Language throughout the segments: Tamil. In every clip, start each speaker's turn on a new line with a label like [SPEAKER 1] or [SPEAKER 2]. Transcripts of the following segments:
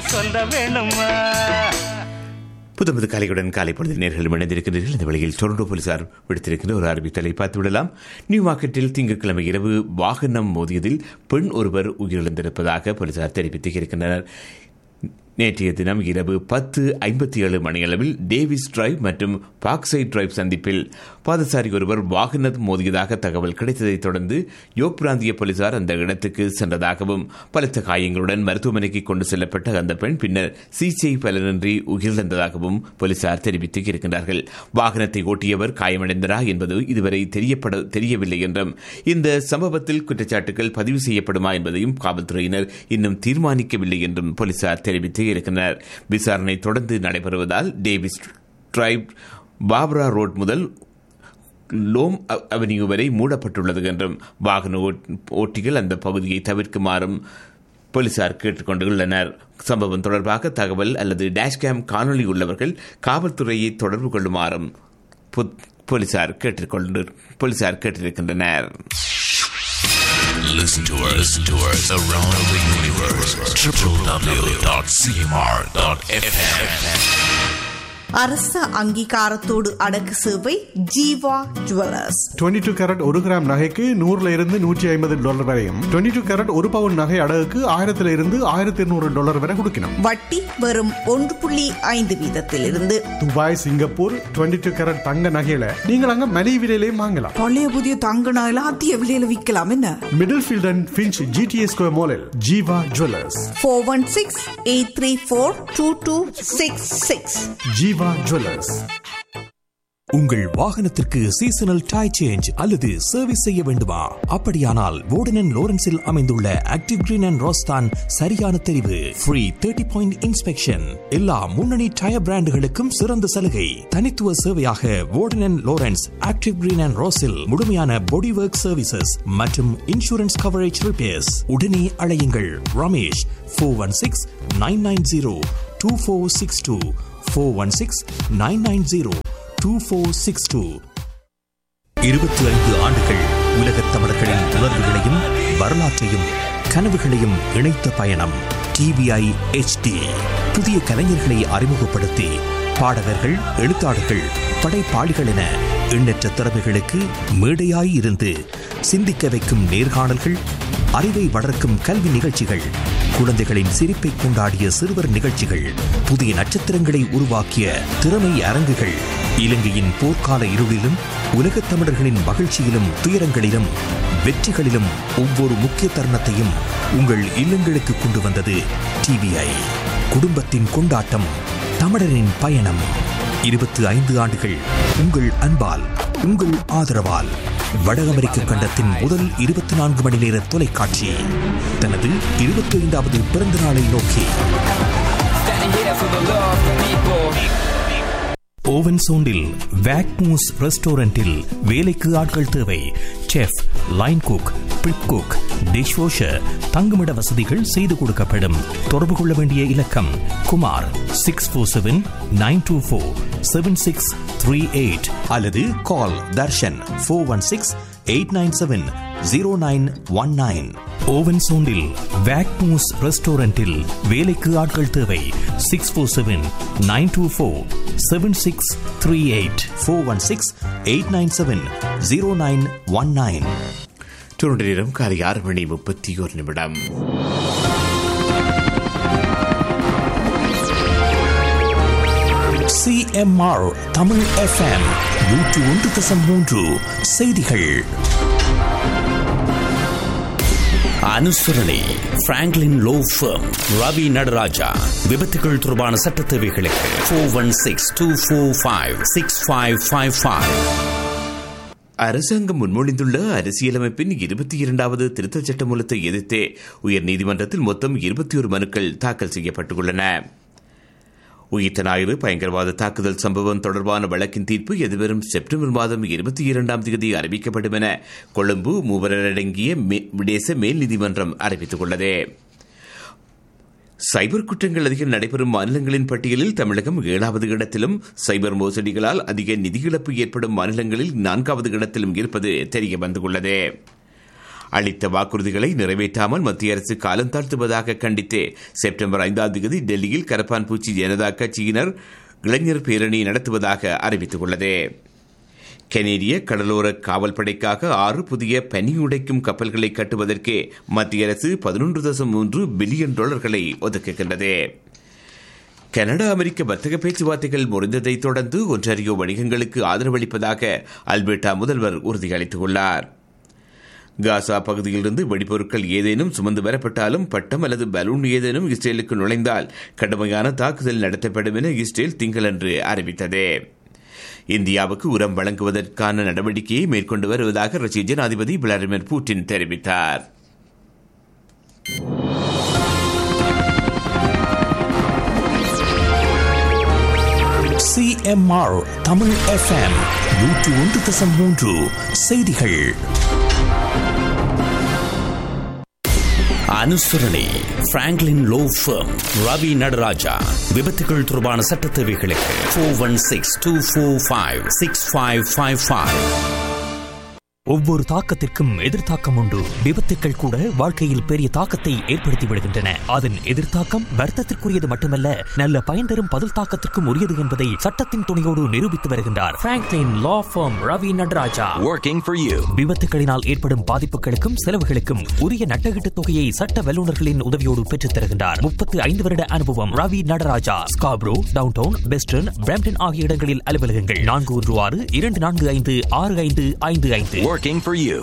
[SPEAKER 1] சொல்ல வேணுமா
[SPEAKER 2] புதுமது காலையுடன் காலை பொழுது நேர்கள் இணைந்திருக்கின்றீர்கள் இந்த வழியில் டொரண்டோ போலீசார் விடுத்திருக்கின்ற ஒரு அறிவித்தலை பார்த்து விடலாம் நியூ மார்க்கெட்டில் திங்கட்கிழமை இரவு வாகனம் மோதியதில் பெண் ஒருவர் உயிரிழந்திருப்பதாக போலீசார் தெரிவித்து இருக்கின்றனர் நேற்றைய தினம் இரவு பத்து ஐம்பத்தி ஏழு மணியளவில் டேவிஸ் டிரைவ் மற்றும் பாக்சைட் டிரைவ் சந்திப்பில் பாதசாரி ஒருவர் வாகனம் மோதியதாக தகவல் கிடைத்ததைத் தொடர்ந்து யோக் பிராந்திய போலீசார் அந்த இடத்துக்கு சென்றதாகவும் பலத்த காயங்களுடன் மருத்துவமனைக்கு கொண்டு செல்லப்பட்ட அந்த பெண் பின்னர் சிகிச்சை பலனின்றி உயிரிழந்ததாகவும் போலீசார் தெரிவித்து இருக்கின்றார்கள் வாகனத்தை ஓட்டியவர் காயமடைந்தாரா என்பது இதுவரை தெரியப்பட தெரியவில்லை என்றும் இந்த சம்பவத்தில் குற்றச்சாட்டுகள் பதிவு செய்யப்படுமா என்பதையும் காவல்துறையினர் இன்னும் தீர்மானிக்கவில்லை என்றும் போலீசார் தெரிவித்து இருக்கின்றனர் விசாரணை தொடர்ந்து நடைபெறுவதால் டேவிஸ் டிரைவ் பாப்ரா ரோட் முதல் லோம் அவ- அவென்யூ வரை மூடப்பட்டுள்ளது என்றும் வாகன ஓட்- ஓட்டிகள் அந்த பகுதியை தவிர்க்குமாறும் போலீசார் கேட்டுக்கொண்டுள்ளனர் சம்பவம் தொடர்பாக தகவல் அல்லது டேஷ்கேம் காணொலி உள்ளவர்கள் காவல்துறையை தொடர்பு கொள்ளுமாறும் பொ- போலீசார் கேட்டுக்கொண்டு போலீசார் கேட்டிருக்கின்றனர்
[SPEAKER 3] Listen to us, listen to us around the universe. www.cmr.fm.
[SPEAKER 4] அரச அங்கீகாரத்தோடு அடக்கு சேவை ஜீவா ஜுவல்லர்ஸ்
[SPEAKER 5] 22 டூ கேரட் ஒரு கிராம் நகைக்கு நூறுல இருந்து நூற்றி ஐம்பது டாலர் வரையும் 22 டூ கேரட் ஒரு பவுன் நகை அடகுக்கு ஆயிரத்துல இருந்து ஆயிரத்தி இருநூறு டாலர் வரை கொடுக்கணும்
[SPEAKER 4] வட்டி வெறும் ஒன்று புள்ளி ஐந்து வீதத்திலிருந்து
[SPEAKER 5] துபாய் சிங்கப்பூர் 22 டூ கேரட் தங்க நகையில நீங்கள் அங்க மலிவு விலையிலையும் வாங்கலாம்
[SPEAKER 6] பழைய புதிய தங்க நகையில அதிக விலையில விற்கலாம் என்ன
[SPEAKER 5] Middlefield and Finch GTS square மாலில் Jeeva jewellers
[SPEAKER 4] four one six eight three four two two six six
[SPEAKER 5] Jeeva jewellers
[SPEAKER 7] உங்கள் வாகனத்திற்கு சீசனல் டயர் சேஞ்ச் அல்லது சர்வீஸ் செய்ய வேண்டுமா அப்படியானால் வோர்டன் லோரன்ஸில் அமைந்துள்ள ஆக்டிவ் கிரீன் அண்ட் ரோஸ்தான் சரியான தெரிவு ஃப்ரீ தேர்ட்டி பாயிண்ட் இன்ஸ்பெக்ஷன் எல்லா முன்னணி டயர் பிராண்டுகளுக்கும் சிறந்த சலுகை தனித்துவ சேவையாக Warden Lawrence active green and ரோஸில் முழுமையான பாடி ஒர்க் சர்வீசஸ் மற்றும் இன்சூரன்ஸ் கவரேஜ் ரிப்பேர்ஸ் உடனே அழையுங்கள் Ramesh four one six nine nine zero two four six two four one six nine nine zero two four six two இருபத்தி ஐந்து ஆண்டுகள் உலகத் தமிழர்களின் உணர்வுகளையும் வரலாற்றையும் கனவுகளையும் இணைத்த பயணம் டிவிஐ HD புதிய கலைஞர்களை அறிமுகப்படுத்தி பாடகர்கள் எழுத்தாளர்கள் படைப்பாளிகள் என எண்ணற்ற திறமைகளுக்கு மேடையாய் இருந்து சிந்திக்க வைக்கும் நேர்காணல்கள் அறிவை வளர்க்கும் கல்வி நிகழ்ச்சிகள் குழந்தைகளின் சிரிப்பை கொண்டாடிய சிறுவர் நிகழ்ச்சிகள் புதிய நட்சத்திரங்களை உருவாக்கிய திறமை அரங்குகள் இலங்கையின் போர்க்கால இருளிலும் உலகத் தமிழர்களின் மகிழ்ச்சியிலும் துயரங்களிலும் வெற்றிகளிலும் ஒவ்வொரு முக்கிய தருணத்தையும் உங்கள் இல்லங்களுக்கு கொண்டு வந்தது டிவிஐ குடும்பத்தின் கொண்டாட்டம் தமிழரின் பயணம் இருபத்தி ஐந்து ஆண்டுகள் உங்கள் அன்பால் உங்கள் ஆதரவால் வட அமெரிக்க கண்டத்தின் முதல் இருபத்தி நான்கு மணி நேர தொலைக்காட்சி தனது இருபத்தி ஐந்தாவது பிறந்த நாளை நோக்கி ஓவன் சோண்டில் வேக்மூஸ் ரெஸ்டாரண்டில் வேலைக்கு ஆட்கள் தேவை chef line cook prep cook dish washer தங்குமிட வசதிகள் செய்து கொடுக்கப்படும் தொடர்பு கொள்ள வேண்டிய இலக்கம் Kumar six four seven nine two four seven six three eight அல்லது call Darshan four one six eight nine seven zero nine one nine ஓவன் சோண்டில் வேக்மூஸ் ரெஸ்டாரண்டில் வேலைக்கு ஆட்கள் தேவை six four seven nine two four seven six three eight four one six eight nine seven zero nine one nine
[SPEAKER 2] Toronto நேரம் காலை ஆறு மணி முப்பத்தி ஒரு நிமிடம்
[SPEAKER 7] சிஎம்ஆர் தமிழ் எஃப்எம் நூற்று ஒன்று தசம் மூன்று செய்திகள் அனுசரணை Franklin law firm Ravi Nataraja விபத்துகள் தொடர்பான சட்ட தேவைகளுக்கு four one six two four five six five five five
[SPEAKER 2] அரசாங்கம் முன்மொழிந்துள்ள அரசியலமைப்பின் இருபத்தி இரண்டாவது திருத்தச் சட்டமூலத்தை எதிர்த்தே உயர்நீதிமன்றத்தில் மொத்தம் இருபத்தி ஒரு மனுக்கள் தாக்கல் செய்யப்பட்டுள்ளன உயிர்த்த ஞாயிறு பயங்கரவாத தாக்குதல் சம்பவம் தொடர்பான வழக்கின் தீர்ப்பு எதிர்வரும் செப்டம்பர் மாதம் இருபத்தி இரண்டாம் தேதி அறிவிக்கப்படும் என கொழும்பு மூவரடங்கிய மே- தேச மேல் நீதிமன்றம் அறிவித்துள்ளது சைபர் குற்றங்கள் அதிகம் நடைபெறும் மாநிலங்களின் பட்டியலில் தமிழகம் ஏழாவது இடத்திலும் சைபர் மோசடிகளால் அதிக நிதி இழப்பு ஏற்படும் மாநிலங்களில் நான்காவது இடத்திலும் இருப்பது தெரிய வந்துள்ளது அளித்த வாக்குறுதிகளை நிறைவேற்றாமல் மத்திய அரசு காலம் தாழ்த்துவதாக கண்டித்து செப்டம்பர் ஐந்தாம் தேதி டெல்லியில் கரப்பான்பூச்சி ஜனதா கட்சியினர் இளைஞர் பேரணி நடத்துவதாக அறிவித்துள்ளது கனேடிய கடலோர காவல்படைக்காக ஆறு புதிய பனி உடைக்கும் கப்பல்களை கட்டுவதற்கு மத்திய அரசு பதினொன்று தசம் மூன்று பில்லியன் டாலர்களை ஒதுக்குகின்றது கனடா அமெரிக்க வர்த்தக பேச்சுவார்த்தைகள் முறிந்ததை தொடர்ந்து ஒன்றாரியோ வணிகங்களுக்கு ஆதரவளிப்பதாக அல்பர்டா முதல்வர் உறுதியளித்துள்ளார் காசா பகுதியிலிருந்து வெடிப்பொருட்கள் ஏதேனும் சுமந்து வரப்பட்டாலும் பட்டம் அல்லது பலூன் ஏதேனும் இஸ்ரேலுக்கு நுழைந்தால் கடுமையான தாக்குதல் நடத்தப்படும் என இஸ்ரேல் திங்களன்று அறிவித்தது இந்தியாவுக்கு உரம் வழங்குவதற்கான நடவடிக்கையை மேற்கொண்டு வருவதாக ரஷ்ய ஜனாதிபதி விளாடிமிர் புட்டின் தெரிவித்தார்
[SPEAKER 7] சிஎம்ஆர் தமிழ் எஃப்எம் நூற்று ஒன்று தசம் மூன்று செய்திகள் அனுசரணை Franklin law firm Ravi Nataraja விபத்துகள் தொடர்பான சட்ட தேவைகளுக்கு four one six two four five six five five five ஒவ்வொரு தாக்கத்திற்கும் எதிர்த்தாக்கம் உண்டு விபத்துக்கள் கூட வாழ்க்கையில் பெரிய தாக்கத்தை ஏற்படுத்தி விடுகின்றன அதன் எதிர்த்தாக்கம் வருத்தத்திற்குரியது மட்டுமல்ல நல்ல பயன் தரும் பதில் தாக்கத்திற்கும் உரியது என்பதை சட்டத்தின் துணையோடு நிரூபித்து வருகின்றார் Franklin law firm Ravi Nataraja
[SPEAKER 3] Working for you.
[SPEAKER 7] விபத்துகளினால் ஏற்படும் பாதிப்புகளுக்கும் செலவுகளுக்கும் உரிய நட்டகீட்டு தொகையை சட்ட வல்லுநர்களின் உதவியோடு பெற்றுத் தருகின்றார் முப்பத்து ஐந்து வருட அனுபவம் Ravi Nataraja Scarborough downtown western Brampton ஆகிய இடங்களில் அலுவலகங்கள் நான்கு ஒன்று ஆறு இரண்டு நான்கு ஐந்து ஆறு ஐந்து ஐந்து ஐந்து
[SPEAKER 3] Working for you.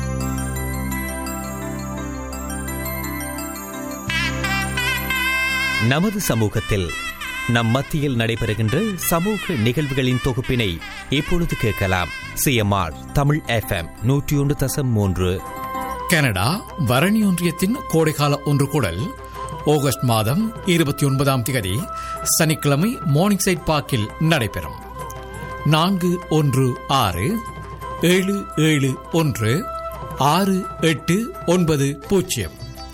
[SPEAKER 1] நமது சமூகத்தில் நம் மத்தியில் நடைபெறுகின்ற சமூக நிகழ்வுகளின் தொகுப்பினை இப்பொழுது கேட்கலாம் சிஎம்ஆர் தமிழ் எஃப்எம் நூற்றி ஒன்று தசம் மூன்று
[SPEAKER 8] கனடா வரணி ஒன்றியத்தின் கோடைக்கால ஒன்று கூடல் ஆகஸ்ட் மாதம் இருபத்தி ஒன்பதாம் திகதி சனிக்கிழமை மார்னிங் சைட் பார்க்கில் நடைபெறும் நான்கு ஒன்று ஆறு ஏழு ஏழு ஒன்று ஆறு எட்டு ஒன்பது பூஜ்ஜியம்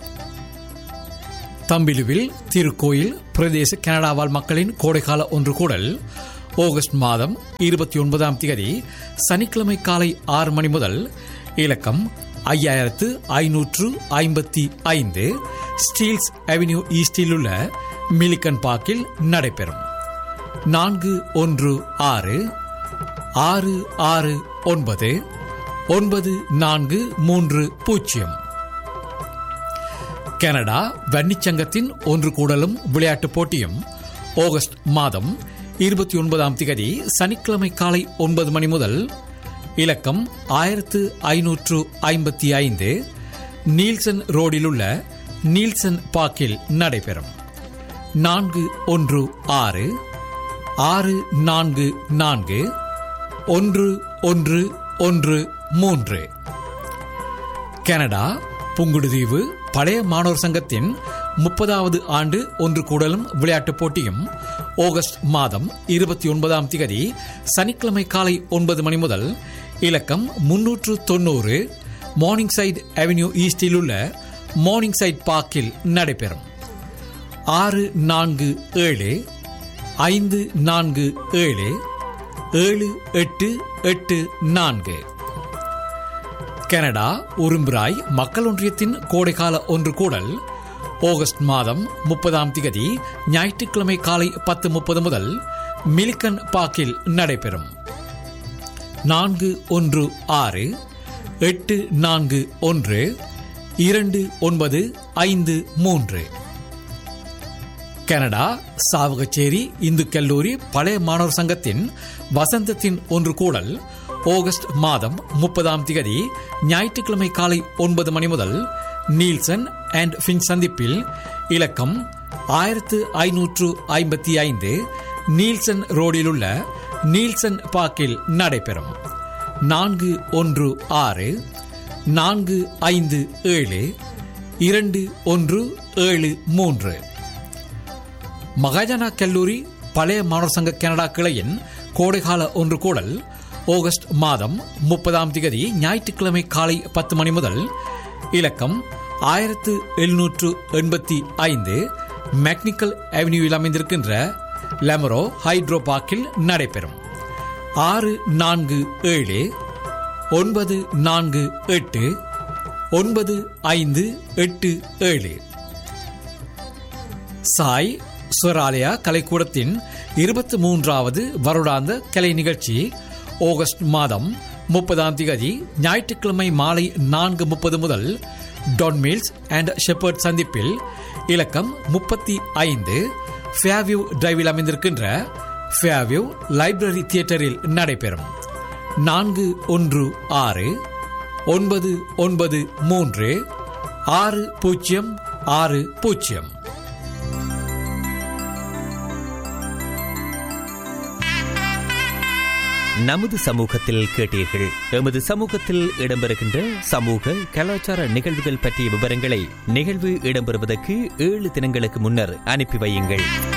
[SPEAKER 8] தம்பிலுவில் திருக்கோயில் பிரதேச கனடா வாழ் மக்களின் கோடைக்கால ஒன்று கூடல் ஆகஸ்ட் மாதம் இருபத்தி ஒன்பதாம் தேதி சனிக்கிழமை காலை ஆறு மணி முதல் இலக்கம் ஐயாயிரத்து ஐநூற்று ஐம்பத்தி ஐந்து ஸ்டீல்ஸ் அவென்யூ ஈஸ்டில் உள்ள மிலிகன் பார்க்கில் நடைபெறும் நான்கு ஒன்று ஆறு ஆறு ஆறு ஒன்பது ஒன்பது நான்கு மூன்று பூஜ்ஜியம் கனடா வன்னிச்சங்கத்தின் ஒன்று கூடலும் விளையாட்டுப் போட்டியும் ஆகஸ்ட் மாதம் இருபத்தி ஒன்பதாம் திகதி சனிக்கிழமை காலை ஒன்பது மணி முதல் இலக்கம் ஆயிரத்து ஐநூற்று ஐம்பத்தி ஐந்து நீல்சன் ரோடில் உள்ள நீல்சன் பார்க்கில் நடைபெறும் நான்கு ஒன்று ஆறு ஆறு நான்கு நான்கு ஒன்று ஒன்று ஒன்று மூன்று கனடா புங்குடுதீவு பழைய மாணவர் சங்கத்தின் முப்பதாவது ஆண்டு ஒன்று கூடலும் விளையாட்டுப் போட்டியும் ஆகஸ்ட் மாதம் இருபத்தி ஒன்பதாம் திகதி சனிக்கிழமை காலை ஒன்பது மணி முதல் இலக்கம் முன்னூற்று தொண்ணூறு மார்னிங் சைட் அவென்யூ ஈஸ்டில் உள்ள மார்னிங் சைட் பார்க்கில் நடைபெறும் ஆறு நான்கு ஏழு ஐந்து நான்கு ஏழு ஏழு எட்டு எட்டு நான்கு கனடா உரும்பிராய் மக்கள் ஒன்றியத்தின் கோடைக்கால ஒன்று கூடல் ஆகஸ்ட் மாதம் முப்பதாம் திகதி ஞாயிற்றுக்கிழமை காலை பத்து முப்பது முதல் மிலிக்கன் பார்க்கில் நடைபெறும் நான்கு ஒன்று ஆறு எட்டு நான்கு ஒன்று இரண்டு ஒன்பது ஐந்து மூன்று கனடா சாவகச்சேரி இந்து கல்லூரி பழைய மாணவர் சங்கத்தின் வசந்தத்தின் ஒன்று கூடல் ஆகஸ்ட் மாதம் முப்பதாம் திகதி ஞாயிற்றுக்கிழமை காலை ஒன்பது மணி முதல் நீல்சன் அண்ட் ஃபின் சந்திப்பில் இலக்கம் ஆயிரத்து ஐநூற்று ஐம்பத்தி ஐந்து நீல்சன் ரோடில் உள்ள நீல்சன் பார்க்கில் நடைபெறும் நான்கு ஒன்று ஆறு நான்கு ஐந்து ஏழு இரண்டு ஒன்று ஏழு மூன்று மகாஜனா கல்லூரி பழைய மாணவர் சங்க கனடா கிளையின் கோடைகால ஒன்று கூடல் ஆகஸ்ட் மாதம் முப்பதாம் திகதி ஞாயிற்றுக்கிழமை காலை பத்து மணி முதல் இலக்கம் ஆயிரத்து எழுநூற்று எண்பத்தி ஐந்து மெக்னிக்கல் அவென்யூவில் அமைந்திருக்கின்ற லெமரோ ஹைட்ரோ பார்க்கில் நடைபெறும் ஆறு நான்கு ஏழு ஒன்பது நான்கு எட்டு ஒன்பது ஐந்து எட்டு ஏழு சாய் ஸ்வராலயா கலைக்கூடத்தின் இருபத்தி மூன்றாவது வருடாந்த கலை நிகழ்ச்சி ஆகஸ்ட் மாதம் முப்பதாம் திகதி ஞாயிற்றுக்கிழமை மாலை நான்கு முப்பது முதல் டொன்மில்ஸ் அண்ட் ஷெப்பர்ட் சந்திப்பில் இலக்கம் முப்பத்தி ஐந்து ஃபேவியூ டிரைவில் அமைந்திருக்கின்ற ஃபேவியூ லைப்ரரி தியேட்டரில் நடைபெறும் நான்கு ஒன்று ஆறு ஒன்பது ஒன்பது மூன்று ஆறு பூஜ்ஜியம் ஆறு பூஜ்ஜியம்
[SPEAKER 1] நமது சமூகத்தில் கேட்டீர்கள் எமது சமூகத்தில் இடம்பெறுகின்ற சமூக கலாச்சார நிகழ்வுகள் பற்றிய விவரங்களை நிகழ்வு இடம்பெறுவதற்கு ஏழு தினங்களுக்கு முன்னர் அனுப்பி வையுங்கள்